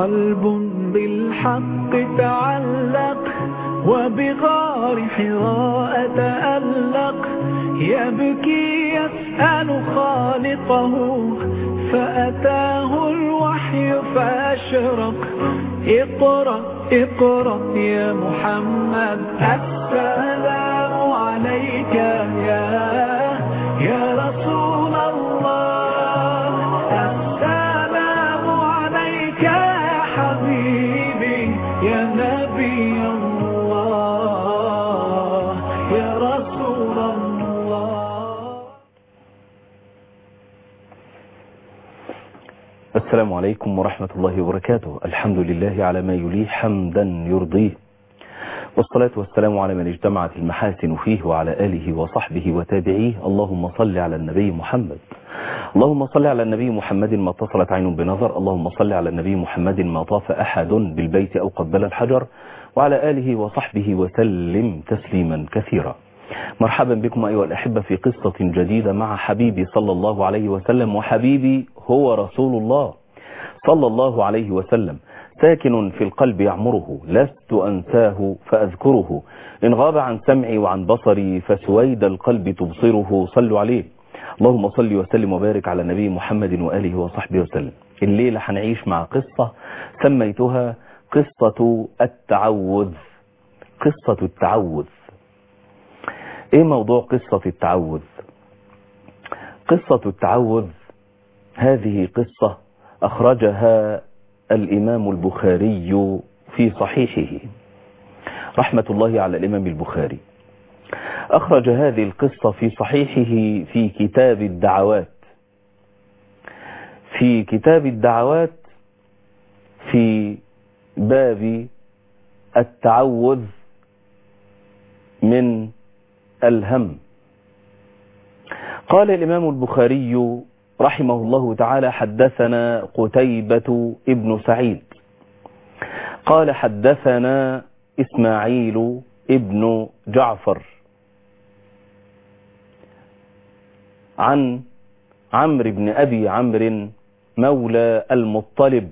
قلب بالحق تعلق وبغار حراء تألق يبكي يسأل خالقه فأتاه الوحي فأشرق اقرأ اقرأ يا محمد السلام عليك يا يا رسول الله السلام عليك يا حبيبي يا نبي الله يا رسول الله السلام عليكم ورحمة الله وبركاته الحمد لله على ما يليه حمدا يرضيه والصلاة والسلام على من اجتمعت المحاسن فيه وعلى آله وصحبه وتابعيه اللهم صل على النبي محمد اللهم صل على النبي محمد ما اتصلت عين بنظر اللهم صل على النبي محمد ما طاف أحد بالبيت أو قبل الحجر وعلى آله وصحبه وسلم تسليما كثيرا مرحبا بكم أيها الأحبة في قصة جديدة مع حبيبي صلى الله عليه وسلم وحبيبي هو رسول الله صلى الله عليه وسلم ساكن في القلب يعمره لست أنساه فأذكره إن غاب عن سمعي وعن بصري فسويد القلب تبصره صلوا عليه اللهم صل وسلم وبارك على النبي محمد وآله وصحبه وسلم الليلة هنعيش مع قصة سميتها قصة التعوذ قصة التعوذ ايه موضوع قصة التعوذ قصة التعوذ هذه قصة اخرجها الامام البخاري في صحيحه رحمة الله على الامام البخاري اخرج هذه القصة في صحيحه في كتاب الدعوات في كتاب الدعوات في باب التعوذ من الهم قال الإمام البخاري رحمه الله تعالى حدثنا قتيبة ابن سعيد قال حدثنا إسماعيل ابن جعفر عن عمرو بن أبي عمرو مولى المطلب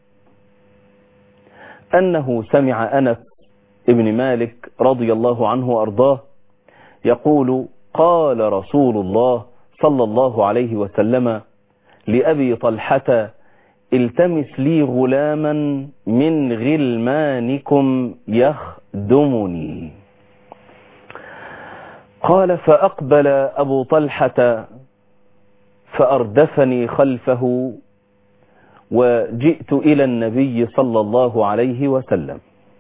أنه سمع أنس ابن مالك رضي الله عنه وأرضاه يقول قال رسول الله صلى الله عليه وسلم لأبي طلحة التمس لي غلاما من غلمانكم يخدمني قال فأقبل أبو طلحة فأردفني خلفه وجئت إلى النبي صلى الله عليه وسلم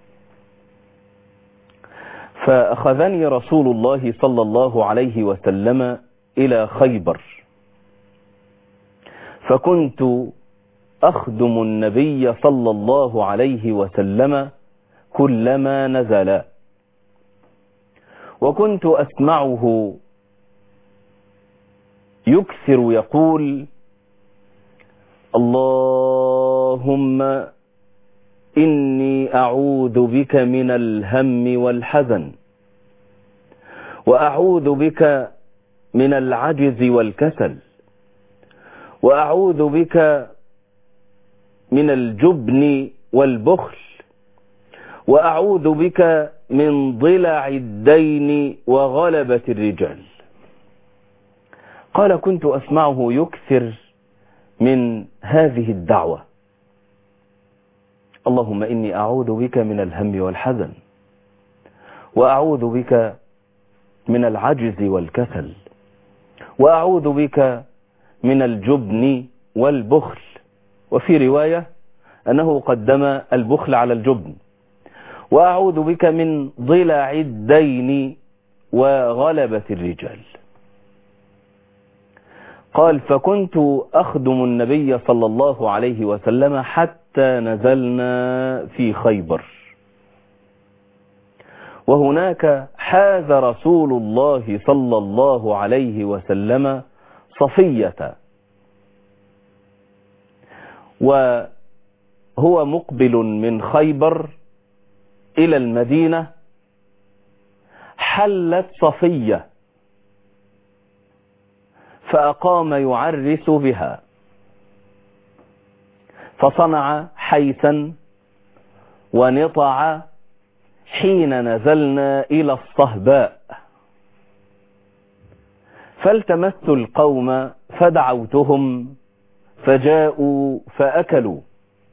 فأخذني رسول الله صلى الله عليه وسلم إلى خيبر فكنت أخدم النبي صلى الله عليه وسلم كلما نزل وكنت أسمعه يكثر يقول اللهم إني أعوذ بك من الهم والحزن وأعوذ بك من العجز والكسل وأعوذ بك من الجبن والبخل وأعوذ بك من ضلع الدين وغلبة الرجال قال كنت أسمعه يكثر من هذه الدعوة اللهم إني أعوذ بك من الهم والحزن وأعوذ بك من العجز والكسل وأعوذ بك من الجبن والبخل وفي رواية أنه قدم البخل على الجبن وأعوذ بك من ضلع الدين وغلبة الرجال قال فكنت أخدم النبي صلى الله عليه وسلم حتى نزلنا في خيبر وهناك حاز رسول الله صلى الله عليه وسلم صفية وهو مقبل من خيبر إلى المدينة حلت صفية فأقام يعرس بها فصنع حيثا ونطع حين نزلنا إلى الصهباء فالتمست القوم فدعوتهم فجاءوا فأكلوا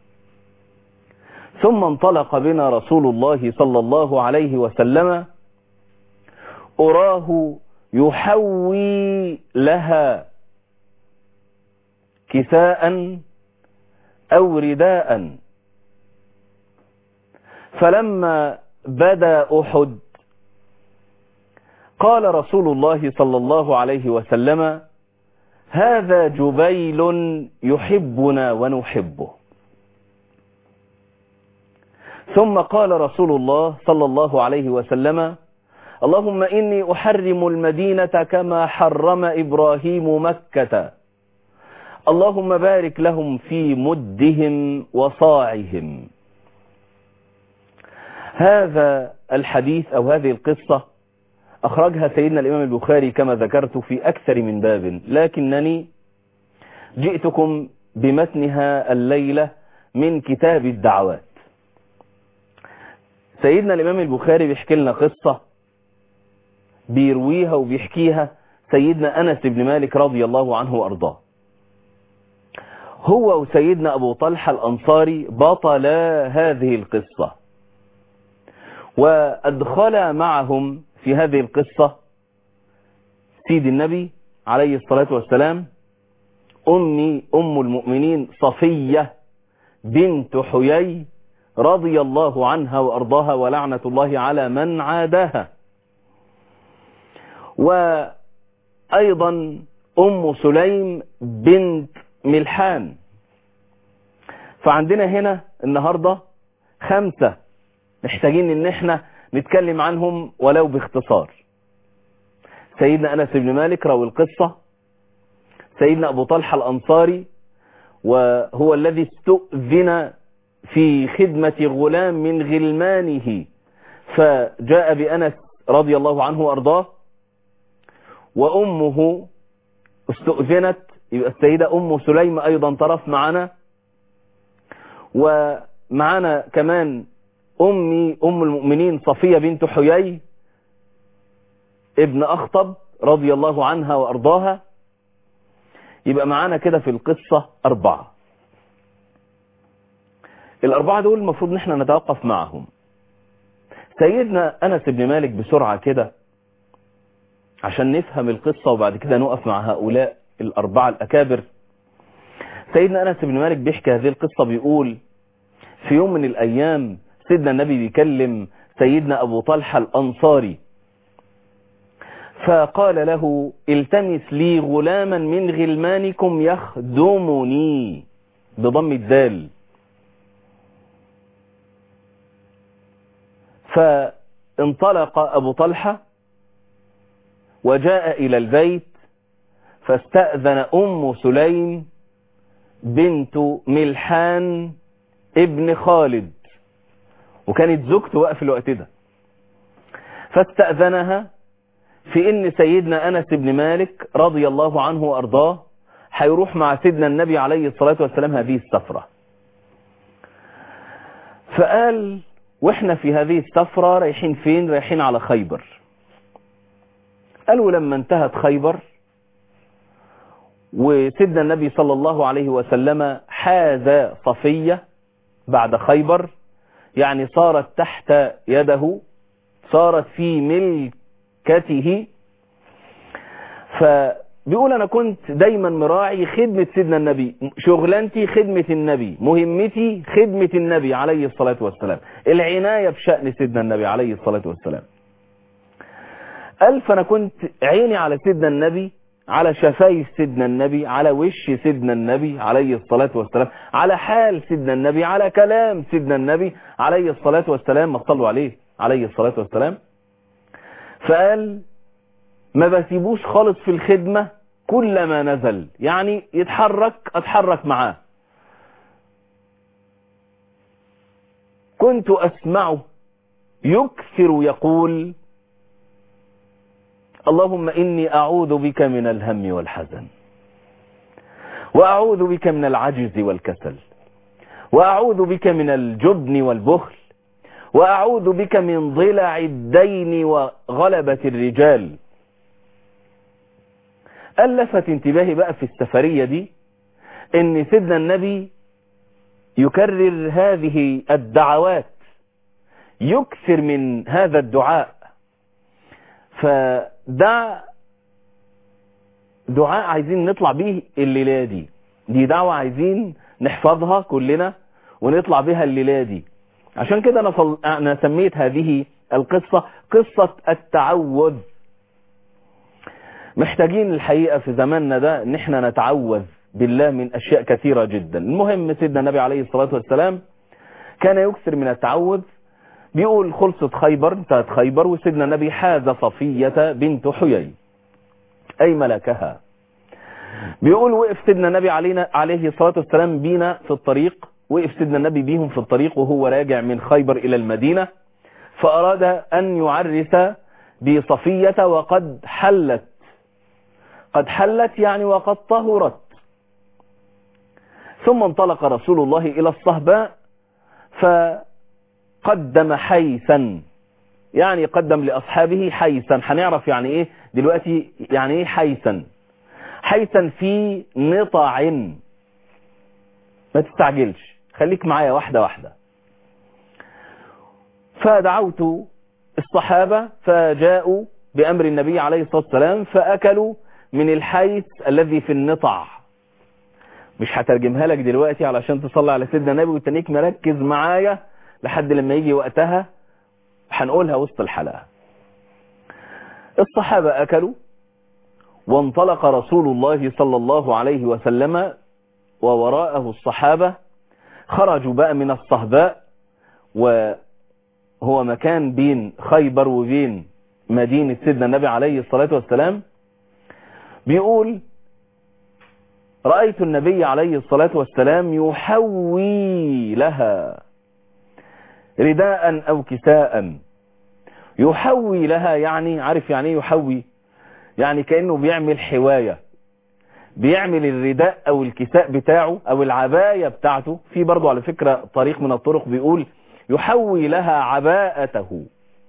ثم انطلق بنا رسول الله صلى الله عليه وسلم أراه يحوي لها كساء أو رداء فلما بدا أحد قال رسول الله صلى الله عليه وسلم هذا جبيل يحبنا ونحبه ثم قال رسول الله صلى الله عليه وسلم اللهم إني أحرم المدينة كما حرم إبراهيم مكة اللهم بارك لهم في مدهم وصاعهم هذا الحديث أو هذه القصة أخرجها سيدنا الإمام البخاري كما ذكرت في أكثر من باب لكنني جئتكم بمتنها الليلة من كتاب الدعوات سيدنا الإمام البخاري بيحكي لنا قصة بيرويها وبيحكيها سيدنا أنس بن مالك رضي الله عنه وأرضاه هو وسيدنا أبو طلحة الأنصاري بطلا هذه القصة وأدخل معهم في هذه القصة سيد النبي عليه الصلاة والسلام أمي أم المؤمنين صفية بنت حيي رضي الله عنها وأرضاها ولعنة الله على من عاداها وأيضا أم سليم بنت ملحان فعندنا هنا النهاردة خمسة محتاجين ان احنا نتكلم عنهم ولو باختصار سيدنا أنس بن مالك روي القصة سيدنا أبو طلحة الأنصاري وهو الذي استؤذن في خدمة غلام من غلمانه فجاء بأنس رضي الله عنه وأرضاه وأمه استؤذنت يبقى السيدة أم سليم أيضا طرف معنا ومعنا كمان أمي أم المؤمنين صفية بنت حيي ابن أخطب رضي الله عنها وأرضاها يبقى معانا كده في القصة أربعة الأربعة دول المفروض نحن نتوقف معهم سيدنا أنس بن مالك بسرعة كده عشان نفهم القصة وبعد كده نقف مع هؤلاء الأربعة الأكابر سيدنا أنس بن مالك بيحكي هذه القصة بيقول في يوم من الأيام سيدنا النبي بيكلم سيدنا أبو طلحة الأنصاري فقال له التمس لي غلاما من غلمانكم يخدمني بضم الدال فانطلق أبو طلحة وجاء إلى البيت فاستأذن أم سليم بنت ملحان ابن خالد وكانت زوجته واقف الوقت ده فاستأذنها في ان سيدنا أنس بن مالك رضي الله عنه وأرضاه هيروح مع سيدنا النبي عليه الصلاة والسلام هذه السفرة فقال واحنا في هذه السفرة رايحين فين رايحين على خيبر قالوا لما انتهت خيبر وسيدنا النبي صلى الله عليه وسلم حاز صفية بعد خيبر يعني صارت تحت يده صارت في ملكته فبيقول انا كنت دايما مراعي خدمة سيدنا النبي شغلانتي خدمة النبي مهمتي خدمة النبي عليه الصلاة والسلام العناية بشأن سيدنا النبي عليه الصلاة والسلام قال فانا كنت عيني على سيدنا النبي على شفايف سيدنا النبي على وش سيدنا النبي عليه الصلاة والسلام على حال سيدنا النبي على كلام سيدنا النبي عليه الصلاة والسلام ما صلوا عليه عليه الصلاة والسلام فقال ما بسيبوش خالص في الخدمة كل ما نزل يعني يتحرك اتحرك معاه كنت اسمعه يكثر يقول اللهم إني أعوذ بك من الهم والحزن وأعوذ بك من العجز والكسل وأعوذ بك من الجبن والبخل وأعوذ بك من ضلع الدين وغلبة الرجال ألفت انتباهي بقى في السفرية دي ان سيدنا النبي يكرر هذه الدعوات يكثر من هذا الدعاء فدع دعاء عايزين نطلع به الليلة دي دي دعوة عايزين نحفظها كلنا ونطلع بها الليلة دي عشان كده أنا, فل... أنا سميت هذه القصة قصة التعوذ محتاجين الحقيقة في زماننا ده ان احنا نتعوذ بالله من أشياء كثيرة جدا المهم سيدنا النبي عليه الصلاة والسلام كان يكثر من التعوذ بيقول خلصت خيبر انتهت خيبر وسيدنا النبي حاز صفية بنت حيي أي ملكها بيقول وقف سيدنا النبي علينا عليه الصلاة والسلام بينا في الطريق وقف سيدنا النبي بيهم في الطريق وهو راجع من خيبر إلى المدينة فأراد أن يعرس بصفية وقد حلت قد حلت يعني وقد طهرت ثم انطلق رسول الله إلى الصهباء فقدم حيثا يعني قدم لأصحابه حيثا هنعرف يعني إيه دلوقتي يعني إيه حيثا حيثا في نطع ما تستعجلش خليك معايا واحدة واحدة فدعوت الصحابة فجاءوا بأمر النبي عليه الصلاة والسلام فأكلوا من الحيث الذي في النطع مش هترجمها لك دلوقتي علشان تصلي على سيدنا النبي وتنيك مركز معايا لحد لما يجي وقتها هنقولها وسط الحلقة الصحابة أكلوا وانطلق رسول الله صلى الله عليه وسلم ووراءه الصحابة خرجوا بقى من الصهباء وهو مكان بين خيبر وبين مدينة سيدنا النبي عليه الصلاة والسلام بيقول رأيت النبي عليه الصلاة والسلام يحوي لها رداء أو كساء يحوي لها يعني عارف يعني يحوي يعني كأنه بيعمل حواية بيعمل الرداء أو الكساء بتاعه أو العباية بتاعته في برضو على فكرة طريق من الطرق بيقول يحوي لها عباءته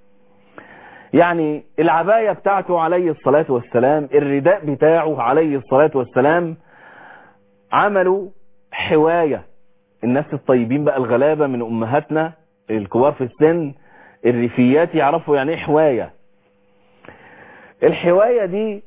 يعني العباية بتاعته عليه الصلاة والسلام الرداء بتاعه عليه الصلاة والسلام عملوا حواية الناس الطيبين بقى الغلابة من أمهاتنا الكبار في السن الريفيات يعرفوا يعني ايه حواية الحواية دي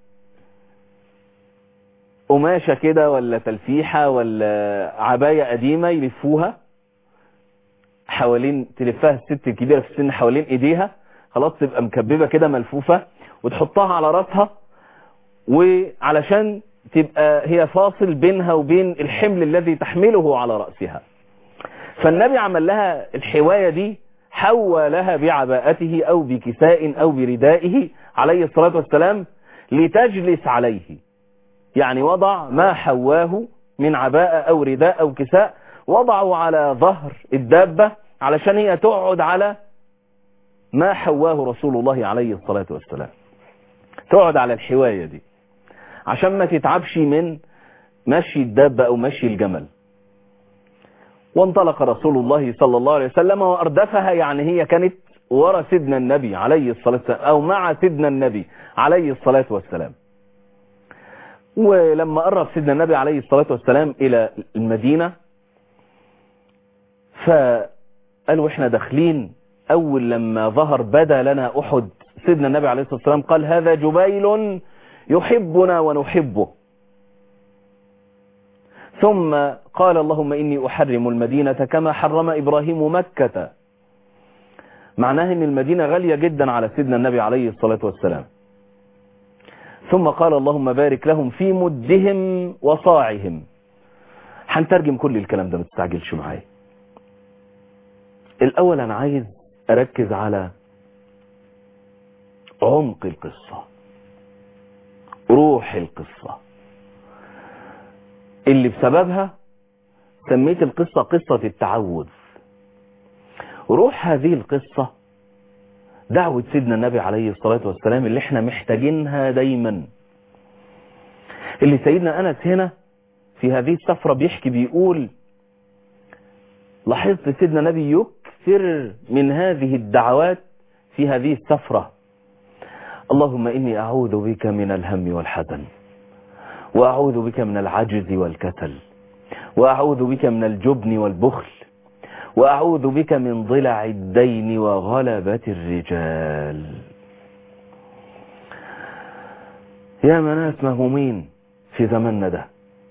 قماشة كده ولا تلفيحة ولا عباية قديمة يلفوها حوالين تلفها الست الكبيرة في السن حوالين ايديها خلاص تبقى مكببة كده ملفوفة وتحطها على راسها وعلشان تبقى هي فاصل بينها وبين الحمل الذي تحمله على رأسها فالنبي عمل لها الحواية دي حوى لها بعباءته أو بكساء أو بردائه عليه الصلاة والسلام لتجلس عليه يعني وضع ما حواه من عباءة أو رداء أو كساء وضعه على ظهر الدابة علشان هي تقعد على ما حواه رسول الله عليه الصلاة والسلام تقعد على الحواية دي عشان ما تتعبش من مشي الدابة أو مشي الجمل وانطلق رسول الله صلى الله عليه وسلم وأردفها يعني هي كانت ورا سيدنا النبي عليه الصلاة والسلام أو مع سيدنا النبي عليه الصلاة والسلام ولما قرب سيدنا النبي عليه الصلاة والسلام إلى المدينة فقالوا احنا داخلين أول لما ظهر بدا لنا أحد سيدنا النبي عليه الصلاة والسلام قال هذا جبيل يحبنا ونحبه ثم قال اللهم إني أحرم المدينة كما حرم إبراهيم مكة معناه أن المدينة غالية جدا على سيدنا النبي عليه الصلاة والسلام ثم قال اللهم بارك لهم في مدهم وصاعهم هنترجم كل الكلام ده ما تستعجلش معايا الأول أنا عايز أركز على عمق القصة روح القصة اللي بسببها سميت القصة قصة التعوذ روح هذه القصة دعوة سيدنا النبي عليه الصلاة والسلام اللي احنا محتاجينها دايما اللي سيدنا أنس هنا في هذه السفرة بيحكي بيقول لاحظت سيدنا نبي يكثر من هذه الدعوات في هذه السفرة اللهم إني أعوذ بك من الهم والحزن وأعوذ بك من العجز والكسل وأعوذ بك من الجبن والبخل وأعوذ بك من ضلع الدين وغلبة الرجال يا مناس مهمومين في زماننا ده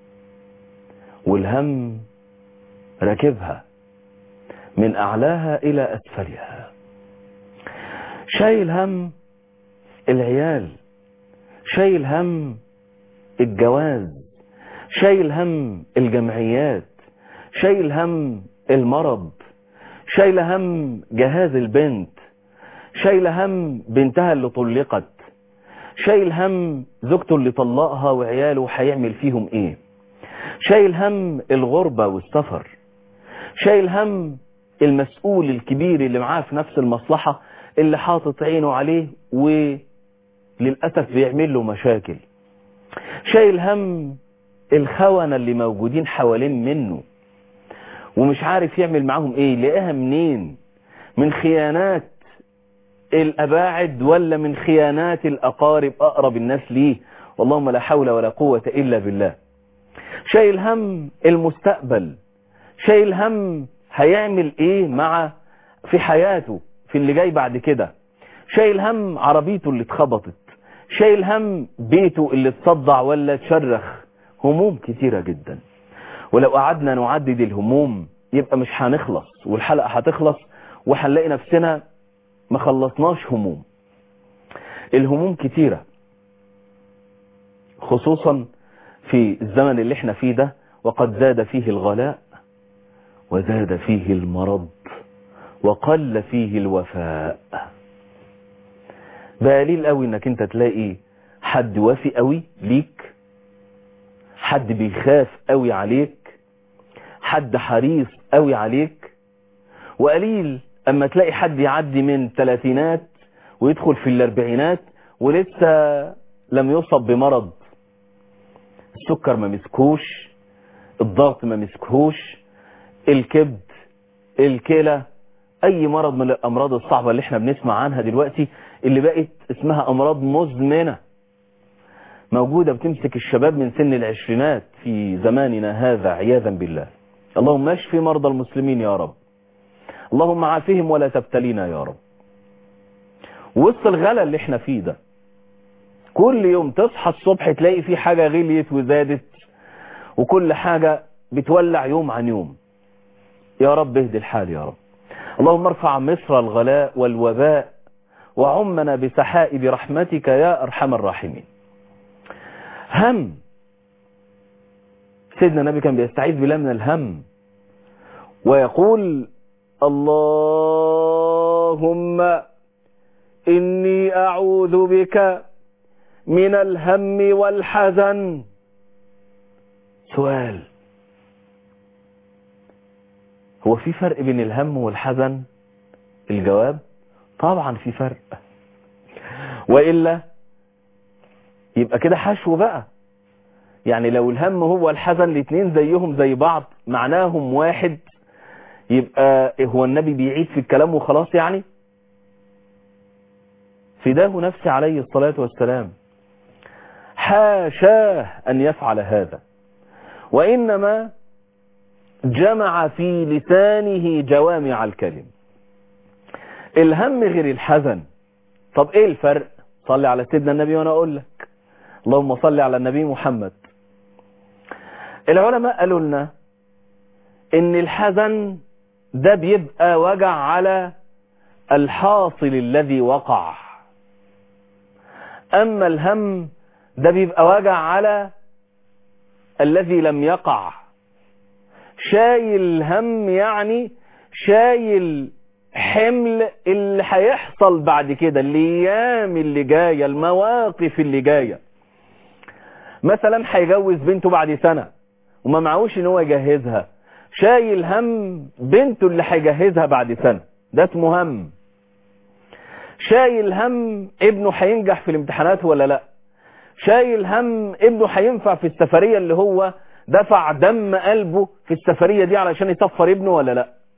والهم راكبها من أعلاها إلى أسفلها شايل هم العيال شايل هم الجواز شايل هم الجمعيات شايل هم المرض شايل هم جهاز البنت شايل هم بنتها اللي طلقت شايل هم زوجته اللي طلقها وعياله هيعمل فيهم ايه شايل هم الغربة والسفر شايل هم المسؤول الكبير اللي معاه في نفس المصلحة اللي حاطط عينه عليه وللأسف بيعمل له مشاكل شايل هم الخونة اللي موجودين حوالين منه ومش عارف يعمل معاهم ايه لقاها منين من خيانات الأباعد ولا من خيانات الأقارب أقرب الناس ليه اللهم لا حول ولا قوة إلا بالله شايل هم المستقبل شايل هم هيعمل ايه مع في حياته في اللي جاي بعد كده شايل هم عربيته اللي اتخبطت شايل هم بيته اللي اتصدع ولا اتشرخ هموم كتيرة جدا ولو قعدنا نعدد الهموم يبقى مش هنخلص والحلقة هتخلص وهنلاقي نفسنا ما خلصناش هموم الهموم كتيرة خصوصا في الزمن اللي احنا فيه ده وقد زاد فيه الغلاء وزاد فيه المرض وقل فيه الوفاء بقى قليل قوي انك انت تلاقي حد وافي قوي ليك حد بيخاف قوي عليك حد حريص قوي عليك وقليل اما تلاقي حد يعدي من ثلاثينات ويدخل في الاربعينات ولسه لم يصب بمرض السكر ما مسكوش الضغط ما مسكوش الكبد الكلى اي مرض من الامراض الصعبة اللي احنا بنسمع عنها دلوقتي اللي بقت اسمها امراض مزمنة موجودة بتمسك الشباب من سن العشرينات في زماننا هذا عياذا بالله اللهم اشفي مرضى المسلمين يا رب اللهم عافهم ولا تبتلينا يا رب وسط الغلا اللي احنا فيه ده كل يوم تصحى الصبح تلاقي في حاجة غليت وزادت وكل حاجة بتولع يوم عن يوم يا رب اهدي الحال يا رب اللهم ارفع مصر الغلاء والوباء وعمنا بسحائب رحمتك يا أرحم الراحمين هم سيدنا النبي كان بيستعيذ بالله من الهم ويقول اللهم إني أعوذ بك من الهم والحزن سؤال هو في فرق بين الهم والحزن الجواب طبعا في فرق وإلا يبقى كده حشو بقى يعني لو الهم هو الحزن الاثنين زيهم زي بعض معناهم واحد يبقى هو النبي بيعيد في الكلام وخلاص يعني فداه نفسي عليه الصلاة والسلام حاشاه أن يفعل هذا وإنما جمع في لسانه جوامع الكلم الهم غير الحزن طب ايه الفرق صلي على سيدنا النبي وانا اقول لك اللهم صل على النبي محمد العلماء قالوا لنا ان الحزن ده بيبقى وجع على الحاصل الذي وقع اما الهم ده بيبقى وجع على الذي لم يقع شايل هم يعني شايل حمل اللي هيحصل بعد كده الايام اللي جايه المواقف اللي جايه مثلا هيجوز بنته بعد سنه وما معهوش ان هو يجهزها شايل هم بنته اللي هيجهزها بعد سنه ده اسمه هم شايل هم ابنه هينجح في الامتحانات ولا لا شايل هم ابنه هينفع في السفريه اللي هو دفع دم قلبه في السفريه دي علشان يسفر ابنه ولا لا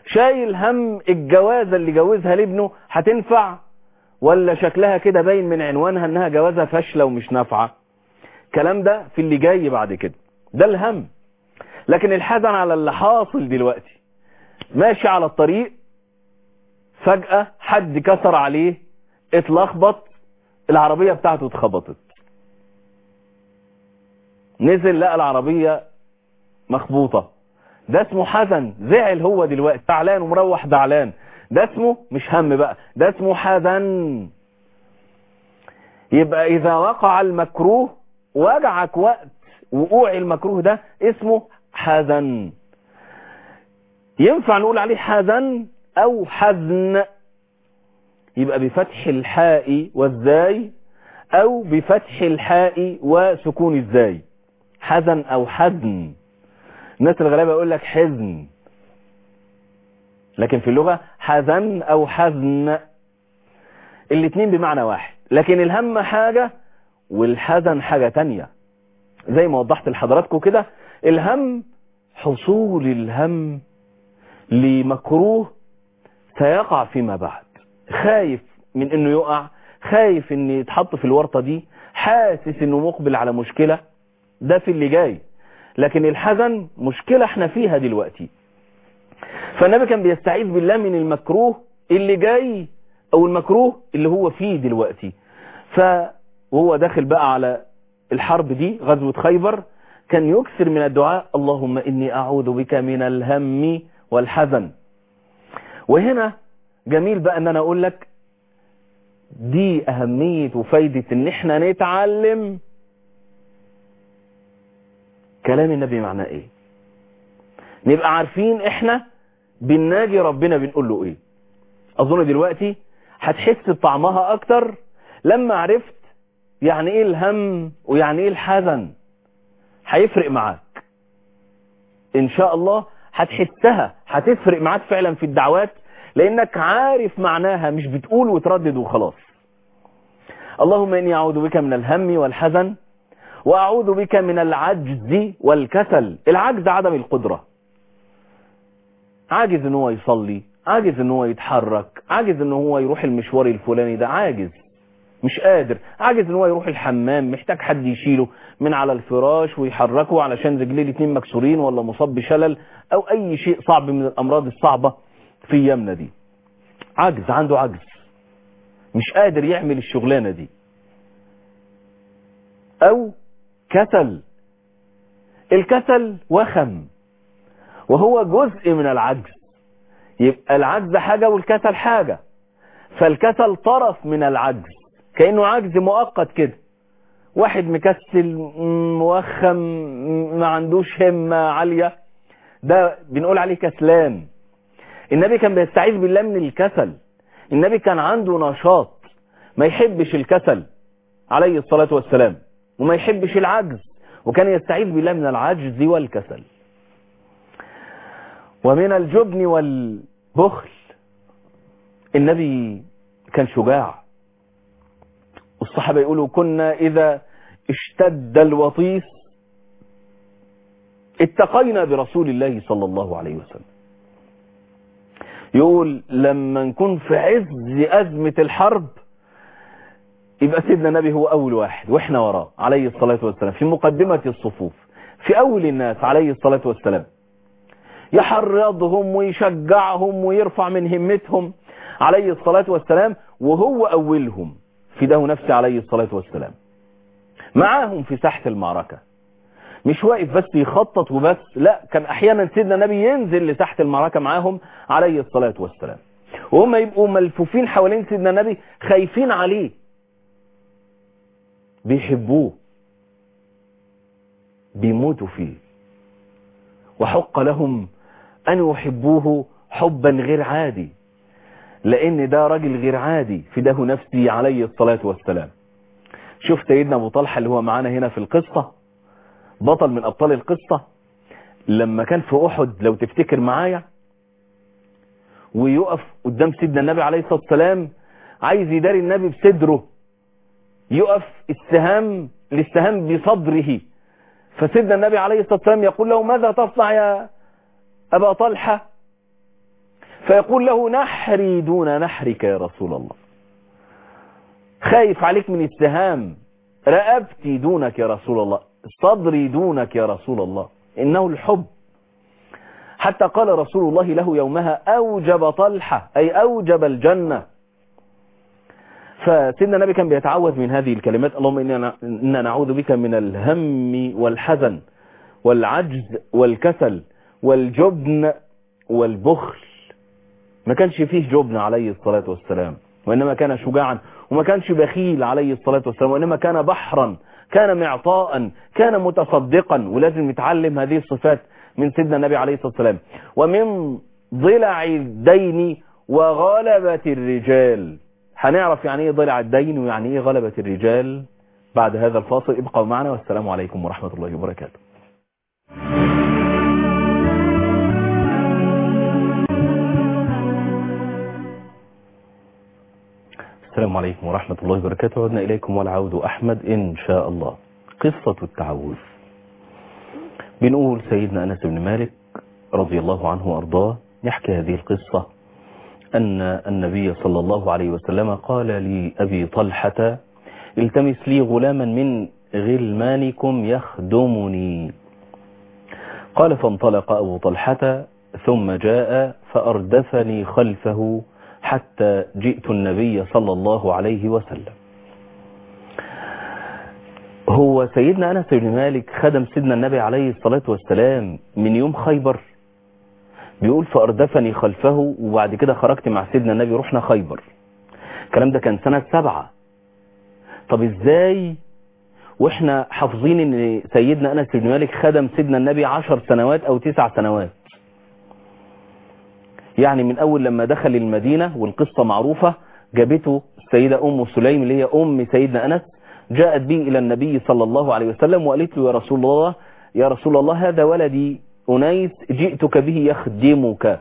شايل هم الجوازة اللي جوزها لابنه هتنفع ولا شكلها كده باين من عنوانها انها جوازة فاشلة ومش نافعة الكلام ده في اللي جاي بعد كده ده الهم لكن الحزن على اللي حاصل دلوقتي ماشي على الطريق فجأة حد كسر عليه اتلخبط العربية بتاعته اتخبطت نزل لقى العربية مخبوطة ده اسمه حزن زعل هو دلوقتي زعلان ومروح زعلان ده اسمه مش هم بقى ده اسمه حزن يبقى اذا وقع المكروه وجعك وقت وقوع المكروه ده اسمه حزن ينفع نقول عليه حزن او حزن يبقى بفتح الحاء والزاي او بفتح الحاء وسكون الزاي حزن او حزن الناس الغلابة يقول لك حزن لكن في اللغة حزن او حزن الاتنين بمعنى واحد لكن الهم حاجة والحزن حاجة تانية زي ما وضحت لحضراتكم كده الهم حصول الهم لمكروه سيقع فيما بعد خايف من انه يقع خايف ان يتحط في الورطة دي حاسس انه مقبل على مشكلة ده في اللي جاي لكن الحزن مشكلة احنا فيها دلوقتي فالنبي كان بيستعيذ بالله من المكروه اللي جاي او المكروه اللي هو فيه دلوقتي فهو داخل بقى على الحرب دي غزوة خيبر كان يكثر من الدعاء اللهم إني أعوذ بك من الهم والحزن وهنا جميل بقى ان انا اقول لك دي اهمية وفايدة ان احنا نتعلم كلام النبي معناه ايه نبقى عارفين احنا بنناجي ربنا بنقول له ايه اظن دلوقتي هتحس بطعمها اكتر لما عرفت يعني ايه الهم ويعني ايه الحزن هيفرق معاك ان شاء الله هتحسها هتفرق معاك فعلا في الدعوات لانك عارف معناها مش بتقول وتردد وخلاص اللهم اني اعوذ بك من الهم والحزن واعوذ بك من العجز والكسل العجز عدم القدرة عاجز ان هو يصلي عاجز ان هو يتحرك عاجز ان هو يروح المشوار الفلاني ده عاجز مش قادر عاجز ان هو يروح الحمام محتاج حد يشيله من على الفراش ويحركه علشان رجليه الاتنين مكسورين ولا مصاب بشلل او اي شيء صعب من الامراض الصعبة في ايامنا دي عجز عنده عجز مش قادر يعمل الشغلانة دي او كسل الكسل وخم وهو جزء من العجز يبقى العجز حاجة والكسل حاجة فالكسل طرف من العجز كأنه عجز مؤقت كده واحد مكسل موخم ما عندوش همة عالية ده بنقول عليه كسلان النبي كان بيستعيذ بالله من الكسل النبي كان عنده نشاط ما يحبش الكسل عليه الصلاة والسلام وما يحبش العجز وكان يستعيذ بالله من العجز والكسل ومن الجبن والبخل النبي كان شجاع والصحابة يقولوا كنا إذا اشتد الوطيس اتقينا برسول الله صلى الله عليه وسلم يقول لما نكون في عز أزمة الحرب يبقى سيدنا النبي هو أول واحد وإحنا وراه عليه الصلاة والسلام في مقدمة الصفوف في أول الناس عليه الصلاة والسلام يحرضهم ويشجعهم ويرفع من همتهم عليه الصلاة والسلام وهو أولهم فداه نفسه عليه الصلاة والسلام معاهم في ساحة المعركة مش واقف بس يخطط وبس لا كان احيانا سيدنا النبي ينزل لساحة المعركة معاهم عليه الصلاة والسلام وهم يبقوا ملفوفين حوالين سيدنا النبي خايفين عليه بيحبوه بيموتوا فيه وحق لهم أن يحبوه حبا غير عادي لأن ده راجل غير عادي فداه نفسي عليه الصلاة والسلام شوف سيدنا أبو طلحة اللي هو معانا هنا في القصة بطل من أبطال القصة لما كان في أحد لو تفتكر معايا ويقف قدام سيدنا النبي عليه الصلاة والسلام عايز يداري النبي بصدره يقف السهام للسهام بصدره فسيدنا النبي عليه الصلاة والسلام يقول له ماذا تصنع يا أبا طلحة فيقول له نحري دون نحرك يا رسول الله خايف عليك من السهام رقبتي دونك يا رسول الله صدري دونك يا رسول الله إنه الحب حتى قال رسول الله له يومها أوجب طلحة أي أوجب الجنة فسيدنا النبي كان بيتعوذ من هذه الكلمات اللهم إنا نعوذ بك من الهم والحزن والعجز والكسل والجبن والبخل ما كانش فيه جبن عليه الصلاة والسلام وإنما كان شجاعا وما كانش بخيل عليه الصلاة والسلام وإنما كان بحرا كان معطاء كان متصدقا ولازم نتعلم هذه الصفات من سيدنا النبي عليه الصلاة والسلام ومن ضلع الدين وغلبة الرجال هنعرف يعني ايه ضلع الدين ويعني ايه غلبة الرجال بعد هذا الفاصل ابقوا معنا والسلام عليكم ورحمة الله وبركاته السلام عليكم ورحمة الله وبركاته عدنا إليكم والعود أحمد إن شاء الله قصة التعوذ بنقول سيدنا أنس بن مالك رضي الله عنه وأرضاه يحكي هذه القصة أن النبي صلى الله عليه وسلم قال لأبي طلحة التمس لي غلاما من غلمانكم يخدمني قال فانطلق أبو طلحة ثم جاء فأردفني خلفه حتى جئت النبي صلى الله عليه وسلم هو سيدنا أنس بن مالك خدم سيدنا النبي عليه الصلاة والسلام من يوم خيبر بيقول فأردفني خلفه وبعد كده خرجت مع سيدنا النبي رحنا خيبر الكلام ده كان سنة سبعة طب ازاي واحنا حافظين ان سيدنا أنس بن مالك خدم سيدنا النبي عشر سنوات او تسع سنوات يعني من اول لما دخل المدينة والقصة معروفة جابته السيدة ام سليم اللي هي ام سيدنا أنس جاءت به الى النبي صلى الله عليه وسلم وقالت له يا رسول الله يا رسول الله هذا ولدي أنيس جئتك به يخدمك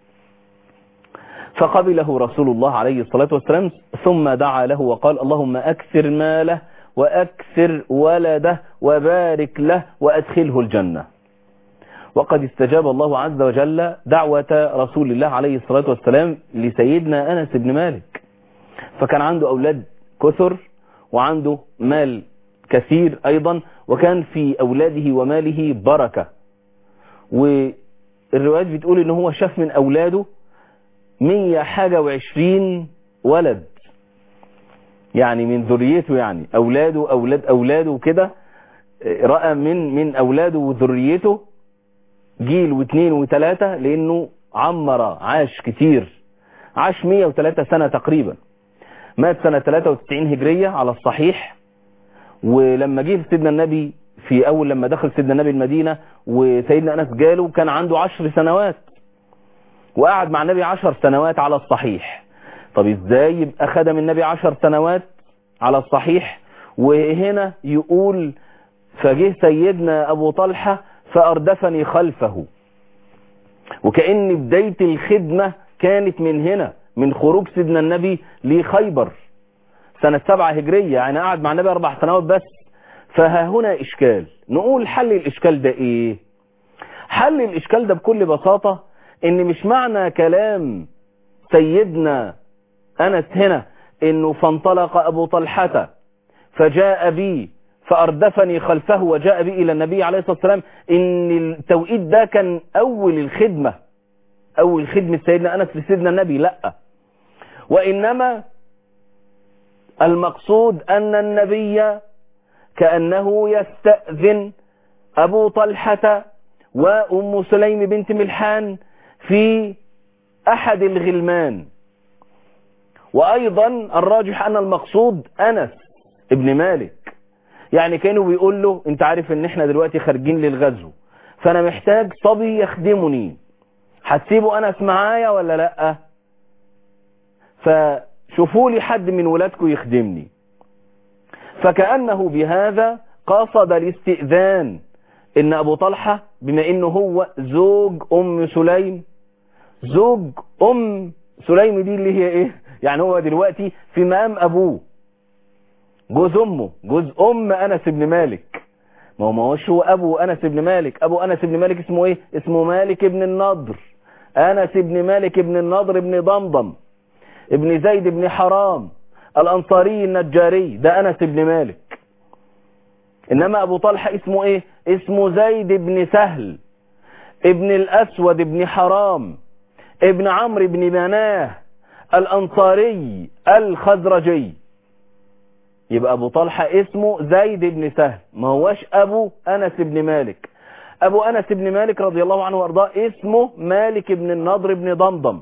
فقبله رسول الله عليه الصلاة والسلام ثم دعا له وقال اللهم أكثر ماله وأكثر ولده وبارك له وأدخله الجنة وقد استجاب الله عز وجل دعوة رسول الله عليه الصلاة والسلام لسيدنا أنس بن مالك فكان عنده أولاد كثر وعنده مال كثير أيضا وكان في أولاده وماله بركة والروايات بتقول ان هو شاف من اولاده مية حاجة وعشرين ولد يعني من ذريته يعني اولاده اولاد اولاده وكده رأى من من اولاده وذريته جيل واثنين وثلاثة لانه عمر عاش كتير عاش 103 سنة تقريبا مات سنة 93 هجرية على الصحيح ولما جه سيدنا النبي في اول لما دخل سيدنا النبي المدينة وسيدنا انس جاله كان عنده عشر سنوات وقعد مع النبي عشر سنوات على الصحيح طب ازاي يبقى خدم النبي عشر سنوات على الصحيح وهنا يقول فجه سيدنا ابو طلحة فاردفني خلفه وكأن بداية الخدمة كانت من هنا من خروج سيدنا النبي لخيبر سنة سبعة هجرية يعني قعد مع النبي اربع سنوات بس فها هنا إشكال نقول حل الإشكال ده إيه حل الإشكال ده بكل بساطة إن مش معنى كلام سيدنا أنس هنا إنه فانطلق أبو طلحة فجاء بي فأردفني خلفه وجاء بي إلى النبي عليه الصلاة والسلام إن التوقيت ده كان أول الخدمة أول خدمة سيدنا أنس لسيدنا النبي لا وإنما المقصود أن النبي كأنه يستأذن أبو طلحة وأم سليم بنت ملحان في أحد الغلمان وأيضا الراجح أن المقصود أنس ابن مالك يعني كانوا بيقول له انت عارف ان احنا دلوقتي خارجين للغزو فانا محتاج صبي يخدمني هتسيبوا انس معايا ولا لا فشوفوا لي حد من ولادكم يخدمني فكأنه بهذا قصد الاستئذان ان ابو طلحة بما انه هو زوج ام سليم زوج ام سليم دي اللي هي ايه يعني هو دلوقتي في مقام ابوه جوز امه جوز ام انس بن مالك ما هو ما هوش هو ابو انس بن مالك ابو انس بن مالك اسمه ايه اسمه مالك بن النضر أنس بن مالك بن النضر بن ضمضم ابن زيد بن حرام الأنصاري النجاري ده أنس بن مالك إنما أبو طلحة اسمه إيه اسمه زيد بن سهل ابن الأسود بن حرام ابن عمرو بن مناه الأنصاري الخزرجي يبقى أبو طلحة اسمه زيد بن سهل ما هوش أبو أنس بن مالك أبو أنس بن مالك رضي الله عنه وأرضاه اسمه مالك بن النضر بن ضمضم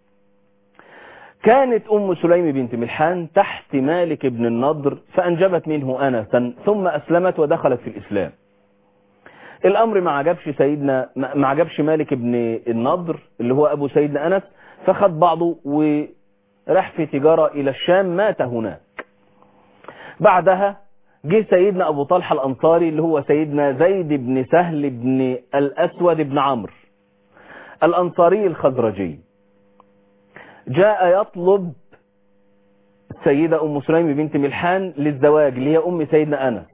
كانت أم سليم بنت ملحان تحت مالك بن النضر فأنجبت منه أنسا ثم أسلمت ودخلت في الإسلام الأمر ما عجبش سيدنا ما عجبش مالك بن النضر اللي هو أبو سيدنا أنس فخد بعضه وراح في تجارة إلى الشام مات هناك بعدها جه سيدنا أبو طلحة الأنصاري اللي هو سيدنا زيد بن سهل بن الأسود بن عمرو الأنصاري الخزرجي جاء يطلب السيدة أم سليم بنت ملحان للزواج اللي هي أم سيدنا أنس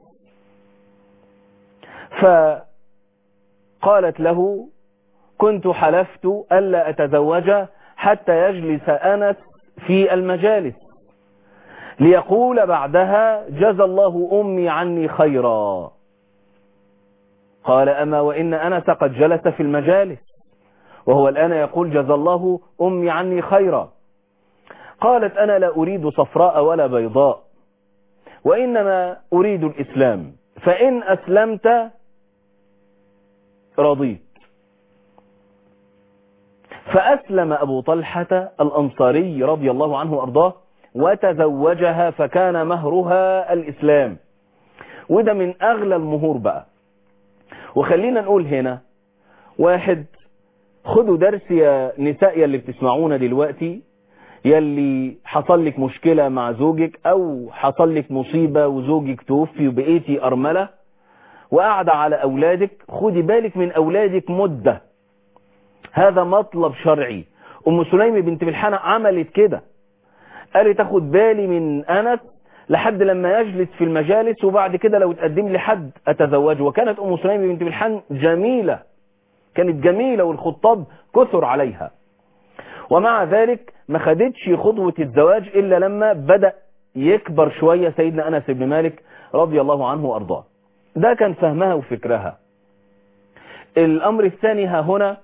فقالت له كنت حلفت ألا أتزوج حتى يجلس أنس في المجالس ليقول بعدها جزى الله أمي عني خيرا قال أما وإن أنس قد جلس في المجالس وهو الآن يقول جزى الله أمي عني خيرا قالت أنا لا أريد صفراء ولا بيضاء وإنما أريد الإسلام فإن أسلمت رضيت فأسلم أبو طلحة الأنصاري رضي الله عنه وأرضاه وتزوجها فكان مهرها الإسلام وده من أغلى المهور بقى وخلينا نقول هنا واحد خدوا درس يا نساء يلي بتسمعونا دلوقتي يلي حصل لك مشكلة مع زوجك او حصل لك مصيبة وزوجك توفي وبقيتي ارملة وقاعدة على اولادك خدي بالك من اولادك مدة هذا مطلب شرعي ام سليم بنت ملحانة عملت كده قالت تاخد بالي من انس لحد لما يجلس في المجالس وبعد كده لو تقدم لي حد اتزوجه وكانت ام سليم بنت ملحان جميلة كانت جميلة والخطاب كثر عليها ومع ذلك ما خدتش خطوة الزواج إلا لما بدأ يكبر شوية سيدنا أنس بن مالك رضي الله عنه وأرضاه ده كان فهمها وفكرها الأمر الثاني ها هنا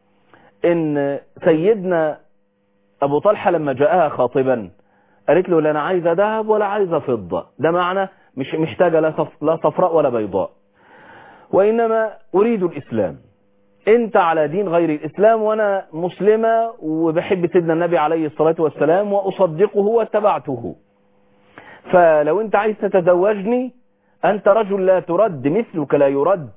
إن سيدنا أبو طلحة لما جاءها خاطبا قالت له لا أنا عايزة ذهب ولا عايزة فضة ده معنى مش محتاجة لا صف- لا صفراء ولا بيضاء وإنما أريد الإسلام انت على دين غير الاسلام وانا مسلمة وبحب سيدنا النبي عليه الصلاة والسلام واصدقه واتبعته فلو انت عايز تتزوجني انت رجل لا ترد مثلك لا يرد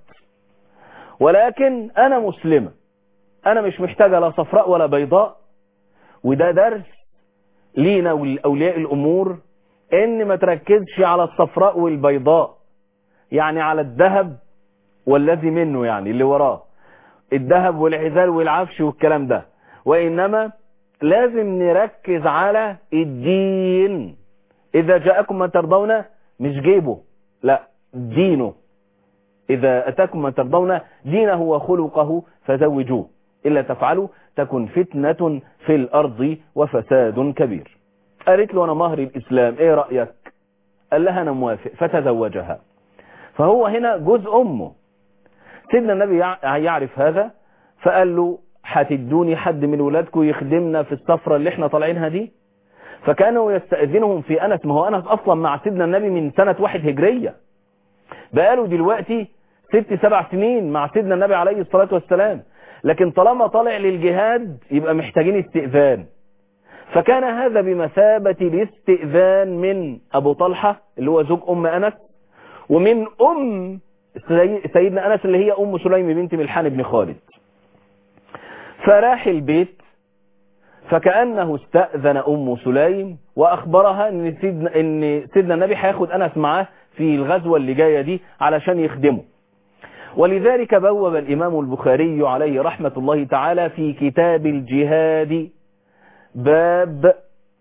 ولكن انا مسلمة انا مش محتاجة لا صفراء ولا بيضاء وده درس لينا ولأولياء الامور ان ما تركزش على الصفراء والبيضاء يعني على الذهب والذي منه يعني اللي وراه الذهب والعزال والعفش والكلام ده وإنما لازم نركز على الدين إذا جاءكم من ترضون مش جيبه لا دينه إذا أتاكم من ترضون دينه وخلقه فزوجوه إلا تفعلوا تكن فتنة في الأرض وفساد كبير قالت له أنا مهر الإسلام إيه رأيك قال لها أنا موافق فتزوجها فهو هنا جزء أمه سيدنا النبي يع- يعرف هذا فقال له هتدوني حد من ولادكم يخدمنا في السفرة اللي احنا طالعينها دي فكانوا يستأذنهم في أنس ما هو أنس أصلا مع سيدنا النبي من سنة واحد هجرية بقاله دلوقتي ست سبع سنين مع سيدنا النبي عليه الصلاة والسلام لكن طالما طالع للجهاد يبقى محتاجين استئذان فكان هذا بمثابة الاستئذان من أبو طلحة اللي هو زوج أم أنس ومن أم سي- سيدنا أنس اللي هي أم سليم بنت ملحان بن خالد فراح البيت فكأنه استأذن أم سليم وأخبرها إن سيدنا, إن سيدنا النبي هياخد أنس معاه في الغزوة اللي جاية دي علشان يخدمه ولذلك بوب الإمام البخاري عليه رحمة الله تعالى في كتاب الجهاد باب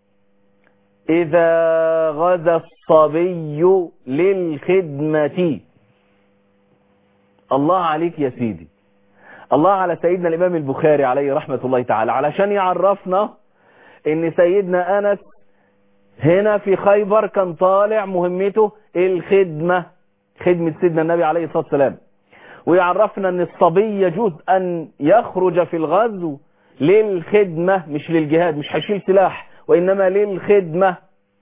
إذا غزا الصبي للخدمة الله عليك يا سيدي الله على سيدنا الإمام البخاري عليه رحمة الله تعالى علشان يعرفنا ان سيدنا أنس هنا في خيبر كان طالع مهمته الخدمة خدمة سيدنا النبي عليه الصلاة والسلام ويعرفنا ان الصبي يجوز ان يخرج في الغزو للخدمة مش للجهاد مش هيشيل سلاح وإنما للخدمة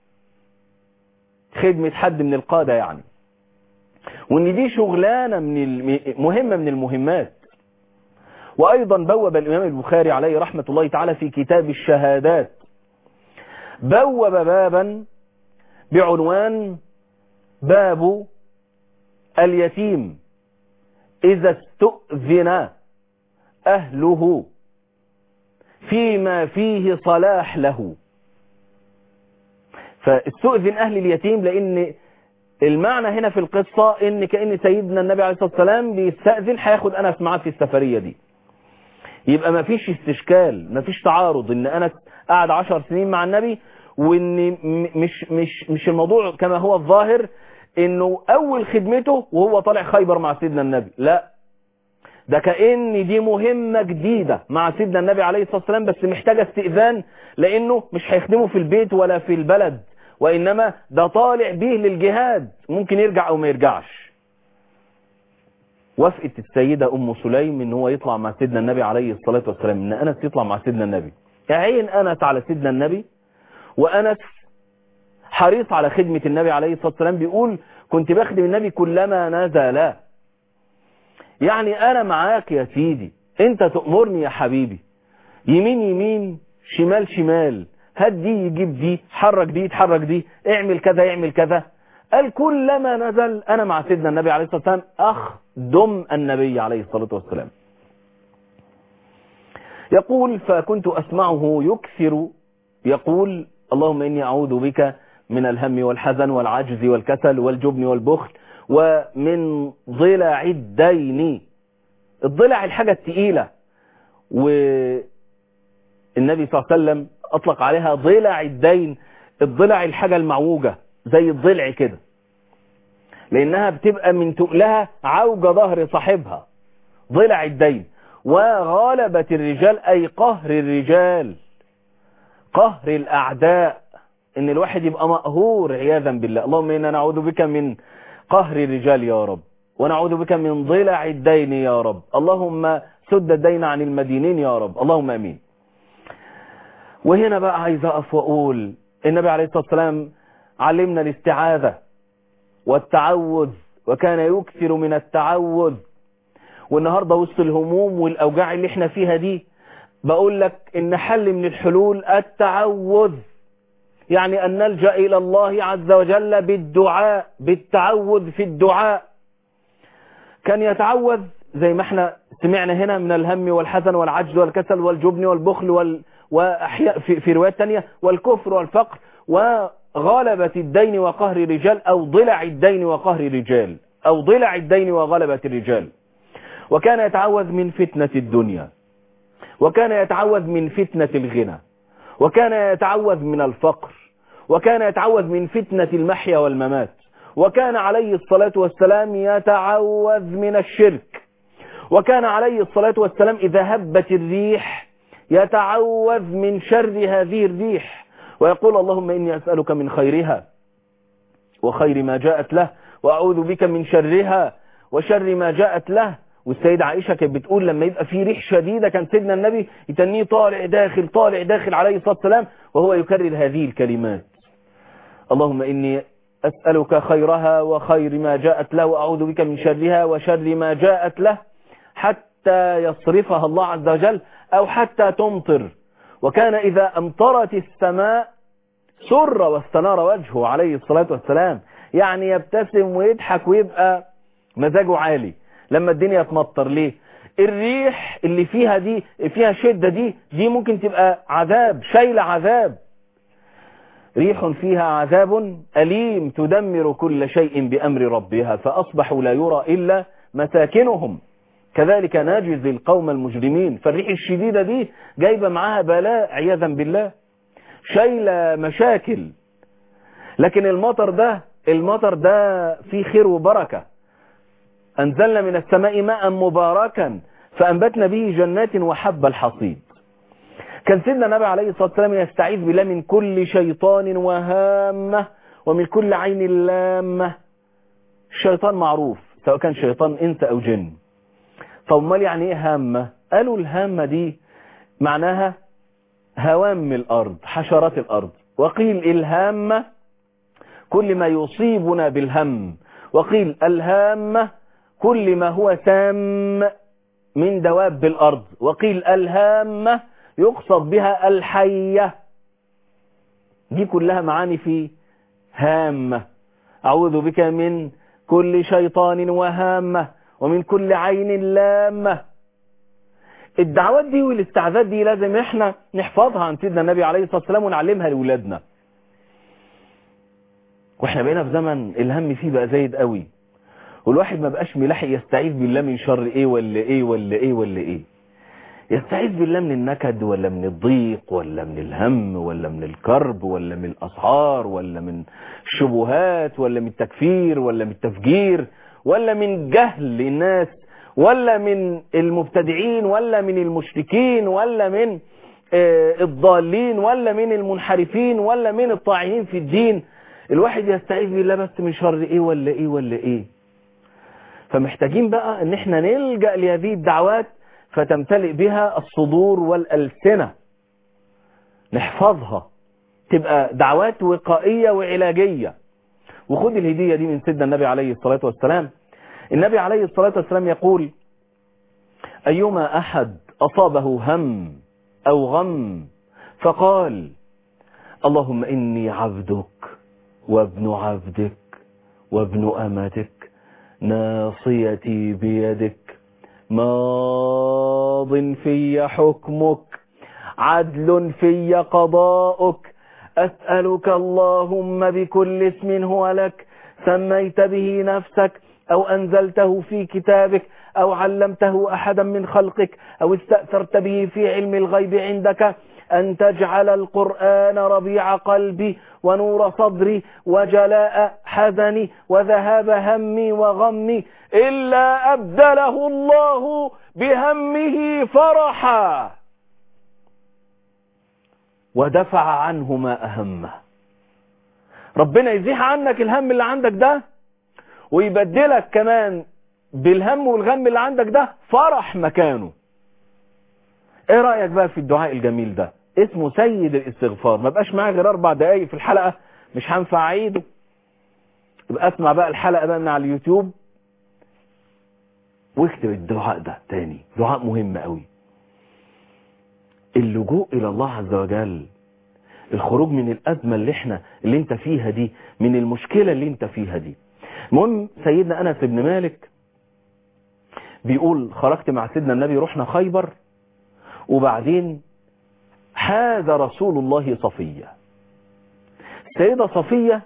خدمة حد من القادة يعني وان دي شغلانة من الم... مهمة من المهمات وأيضا بوب الإمام البخاري عليه رحمة الله تعالى في كتاب الشهادات بوب بابا بعنوان باب اليتيم إذا استؤذن أهله فيما فيه صلاح له فاستؤذن أهل اليتيم لأن المعنى هنا في القصة ان كأن سيدنا النبي عليه الصلاة والسلام بيستأذن هياخد أنس معاه في السفرية دي يبقى ما فيش استشكال ما فيش تعارض ان أنس قعد عشر سنين مع النبي وان مش, مش, مش الموضوع كما هو الظاهر انه اول خدمته وهو طالع خيبر مع سيدنا النبي لا ده كأن دي مهمة جديدة مع سيدنا النبي عليه الصلاة والسلام بس محتاجة استئذان لانه مش هيخدمه في البيت ولا في البلد وإنما ده طالع به للجهاد ممكن يرجع أو ما يرجعش وافقت السيدة أم سليم إن هو يطلع مع سيدنا النبي عليه الصلاة والسلام إن أنس يطلع مع سيدنا النبي عين أنس على سيدنا النبي وأنس حريص على خدمة النبي عليه الصلاة والسلام بيقول كنت بخدم النبي كلما نزل يعني أنا معاك يا سيدي أنت تأمرني يا حبيبي يمين يمين شمال شمال هات دي يجيب دي حرك دي يتحرك دي اعمل كذا يعمل كذا قال كلما نزل انا مع سيدنا النبي عليه الصلاة والسلام اخدم النبي عليه الصلاة والسلام يقول فكنت اسمعه يكثر يقول اللهم اني اعوذ بك من الهم والحزن والعجز والكسل والجبن والبخل ومن ضلع الدين الضلع الحاجة التقيلة والنبي صلى الله عليه وسلم اطلق عليها ضلع الدين الضلع الحاجة المعوجة زي الضلع كده لانها بتبقى من تقلها عوج ظهر صاحبها ضلع الدين وغالبة الرجال اي قهر الرجال قهر الاعداء ان الواحد يبقى مقهور عياذا بالله اللهم انا نعوذ بك من قهر الرجال يا رب ونعوذ بك من ضلع الدين يا رب اللهم سد الدين عن المدينين يا رب اللهم امين وهنا بقى عايز اقف واقول النبي عليه الصلاة والسلام علمنا الاستعاذة والتعوذ وكان يكثر من التعوذ والنهاردة وسط الهموم والاوجاع اللي احنا فيها دي بقول لك ان حل من الحلول التعوذ يعني ان نلجأ الى الله عز وجل بالدعاء بالتعوذ في الدعاء كان يتعوذ زي ما احنا سمعنا هنا من الهم والحزن والعجز والكسل والجبن والبخل وال وأحياء في, في روايات تانية والكفر والفقر وغلبة الدين وقهر الرجال أو ضلع الدين وقهر الرجال أو ضلع الدين وغلبة الرجال وكان يتعوذ من فتنة الدنيا وكان يتعوذ من فتنة الغنى وكان يتعوذ من الفقر وكان يتعوذ من فتنة المحيا والممات وكان عليه الصلاة والسلام يتعوذ من الشرك وكان عليه الصلاة والسلام إذا هبت الريح يتعوذ من شر هذه الريح ويقول اللهم إني أسألك من خيرها وخير ما جاءت له وأعوذ بك من شرها وشر ما جاءت له والسيدة عائشة كانت بتقول لما يبقى في ريح شديدة كان سيدنا النبي يتنيه طالع داخل طالع داخل عليه الصلاة والسلام وهو يكرر هذه الكلمات اللهم إني أسألك خيرها وخير ما جاءت له وأعوذ بك من شرها وشر ما جاءت له حتى يصرفها الله عز وجل أو حتى تمطر وكان إذا أمطرت السماء سر واستنار وجهه عليه الصلاة والسلام يعني يبتسم ويضحك ويبقى مزاجه عالي لما الدنيا تمطر ليه الريح اللي فيها دي فيها شدة دي دي ممكن تبقى عذاب شايلة عذاب ريح فيها عذاب أليم تدمر كل شيء بأمر ربها فأصبحوا لا يرى إلا مساكنهم كذلك ناجز القوم المجرمين فالريح الشديدة دي جايبة معاها بلاء عياذا بالله شايلة مشاكل لكن المطر ده المطر ده فيه خير وبركة أنزلنا من السماء ماء مباركا فأنبتنا به جنات وحب الحصيد كان سيدنا النبي عليه الصلاة والسلام يستعيذ بالله من كل شيطان وهامة ومن كل عين لامة الشيطان معروف سواء كان شيطان انس او جن طب امال يعني ايه هامة قالوا الهامة دي معناها هوام الارض حشرات الارض وقيل الهامة كل ما يصيبنا بالهم وقيل الهامة كل ما هو سام من دواب الارض وقيل الهامة يقصد بها الحية دي كلها معاني في هامة أعوذ بك من كل شيطان وهامة ومن كل عين لامة الدعوات دي والاستعاذات دي لازم احنا نحفظها عن سيدنا النبي عليه الصلاة والسلام ونعلمها لأولادنا واحنا بقينا في زمن الهم فيه بقى زايد قوي والواحد ما بقاش ملاحق يستعيذ بالله من شر ايه ولا ايه ولا ايه ولا ايه يستعيذ بالله من النكد ولا من الضيق ولا من الهم ولا من الكرب ولا من الأسعار ولا من الشبهات ولا من التكفير ولا من التفجير ولا من جهل الناس ولا من المبتدعين ولا من المشركين ولا من الضالين ولا من المنحرفين ولا من الطاعنين في الدين الواحد يستعيذ بالله بس من شر ايه ولا ايه ولا ايه فمحتاجين بقى ان احنا نلجأ لهذه الدعوات فتمتلئ بها الصدور والألسنة نحفظها تبقى دعوات وقائية وعلاجية وخد الهدية دي من سيدنا النبي عليه الصلاة والسلام النبي عليه الصلاة والسلام يقول أيما أحد أصابه هم أو غم فقال اللهم إني عبدك وابن عبدك وابن أمتك ناصيتي بيدك ماض في حكمك عدل في قضاؤك أسألك اللهم بكل اسم هو لك سميت به نفسك أو أنزلته في كتابك أو علمته أحدا من خلقك أو استأثرت به في علم الغيب عندك أن تجعل القرآن ربيع قلبي ونور صدري وجلاء حزني وذهاب همي وغمي إلا أبدله الله بهمه فرحا ودفع عنه ما أهمه ربنا يزيح عنك الهم اللي عندك ده ويبدلك كمان بالهم والغم اللي عندك ده فرح مكانه ايه رأيك بقى في الدعاء الجميل ده اسمه سيد الاستغفار ما بقاش معايا غير اربع دقايق في الحلقة مش هنفع اعيده يبقى اسمع بقى الحلقة بقى من على اليوتيوب واكتب الدعاء ده تاني دعاء مهم قوي اللجوء الى الله عز وجل الخروج من الازمة اللي احنا اللي انت فيها دي من المشكلة اللي انت فيها دي المهم سيدنا انس بن مالك بيقول خرجت مع سيدنا النبي رحنا خيبر وبعدين حاز رسول الله صفية السيدة صفية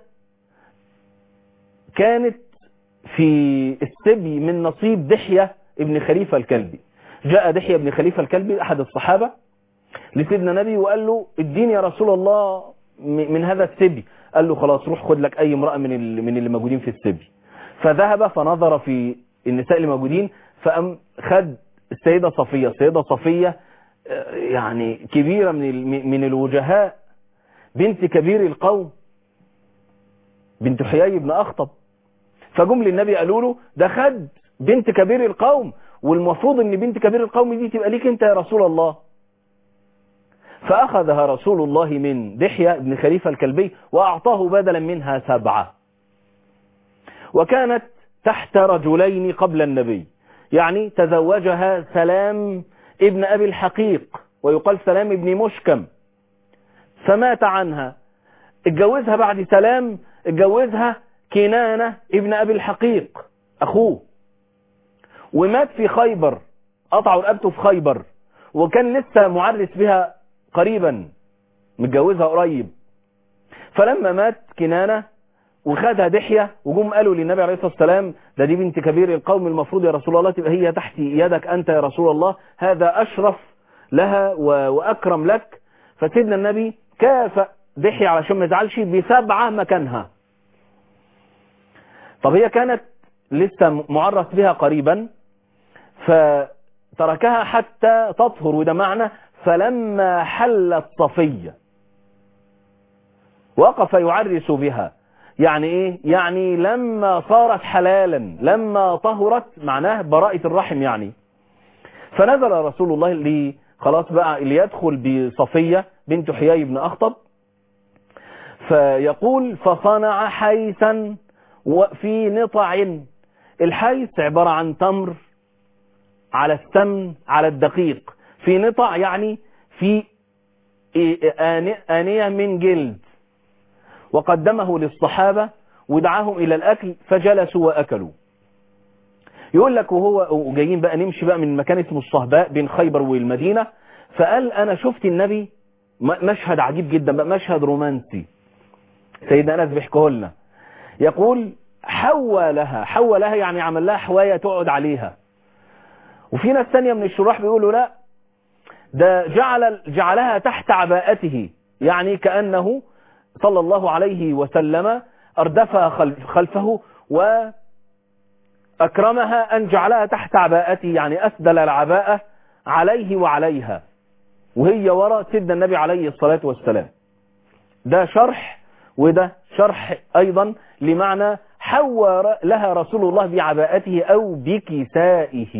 كانت في السبي من نصيب دحية ابن خليفة الكلبي جاء دحية ابن خليفة الكلبي أحد الصحابة لسيدنا النبي وقال له اديني يا رسول الله من هذا السبي قال له خلاص روح خد لك أي امرأة من من اللي موجودين في السبي فذهب فنظر في النساء اللي موجودين فأم خد السيدة صفية السيدة صفية يعني كبيرة من من الوجهاء بنت كبير القوم بنت حيي بن أخطب فجم للنبي قالوا له ده خد بنت كبير القوم والمفروض ان بنت كبير القوم دي تبقى ليك انت يا رسول الله فأخذها رسول الله من دحية بن خليفة الكلبي وأعطاه بدلا منها سبعة وكانت تحت رجلين قبل النبي يعني تزوجها سلام ابن أبي الحقيق ويقال سلام ابن مشكم فمات عنها اتجوزها بعد سلام اتجوزها كنانة ابن أبي الحقيق أخوه ومات في خيبر قطعوا رقبته في خيبر وكان لسه معرس بها قريبا متجوزها قريب فلما مات كنانة وخدها دحية وجم قالوا للنبي عليه الصلاة والسلام ده دي بنت كبير القوم المفروض يا رسول الله تبقى هي تحت يدك أنت يا رسول الله هذا أشرف لها وأكرم لك فسيدنا النبي كافأ دحية علشان ما يزعلش بسبعة مكانها طب هي كانت لسه معرس بها قريبا تركها حتى تطهر وده معنى فلما حلت صفية وقف يعرس بها يعني ايه يعني لما صارت حلالا لما طهرت معناه براءة الرحم يعني فنزل رسول الله اللي خلاص بقى اللي يدخل بصفية بنت حيي بن أخطب فيقول فصنع حيثا في نطع الحيث عبارة عن تمر على السمن على الدقيق في نطع يعني في آنية من جلد وقدمه للصحابة ودعاهم إلى الأكل فجلسوا وأكلوا يقول لك وهو جايين بقى نمشي بقى من مكان اسمه الصهباء بين خيبر والمدينة فقال أنا شفت النبي مشهد عجيب جدا بقى مشهد رومانسي سيدنا أنس بيحكيه لنا يقول حوى لها حوى لها يعني عمل لها حواية تقعد عليها وفي ناس ثانيه من الشراح بيقولوا لا ده جعل جعلها تحت عباءته يعني كأنه صلى الله عليه وسلم أردفها خلفه وأكرمها أن جعلها تحت عباءته يعني أسدل العباءة عليه وعليها وهي وراء سيدنا النبي عليه الصلاة والسلام ده شرح وده شرح أيضا لمعنى حوى لها رسول الله بعباءته أو بكسائه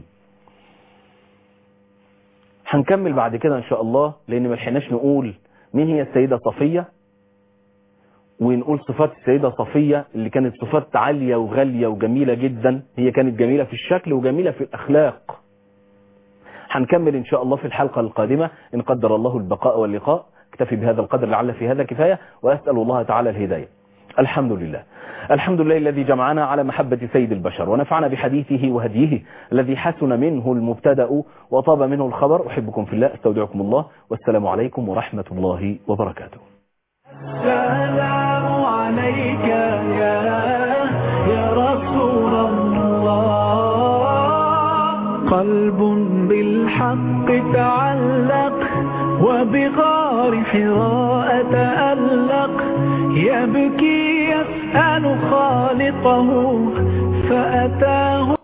هنكمل بعد كده إن شاء الله لأن ما لحقناش نقول مين هي السيدة صفية ونقول صفات السيدة صفية اللي كانت صفات عالية وغالية وجميلة جدا هي كانت جميلة في الشكل وجميلة في الأخلاق هنكمل إن شاء الله في الحلقة القادمة إن قدر الله البقاء واللقاء اكتفي بهذا القدر لعل في هذا كفاية وأسأل الله تعالى الهداية الحمد لله الحمد لله الذي جمعنا على محبة سيد البشر ونفعنا بحديثه وهديه الذي حسن منه المبتدأ وطاب منه الخبر أحبكم في الله استودعكم الله والسلام عليكم ورحمة الله وبركاته السلام عليك يا يا رسول الله قلب بالحق تعلق وبغار حراء تألق يبكي يسأل خالقه فأتاه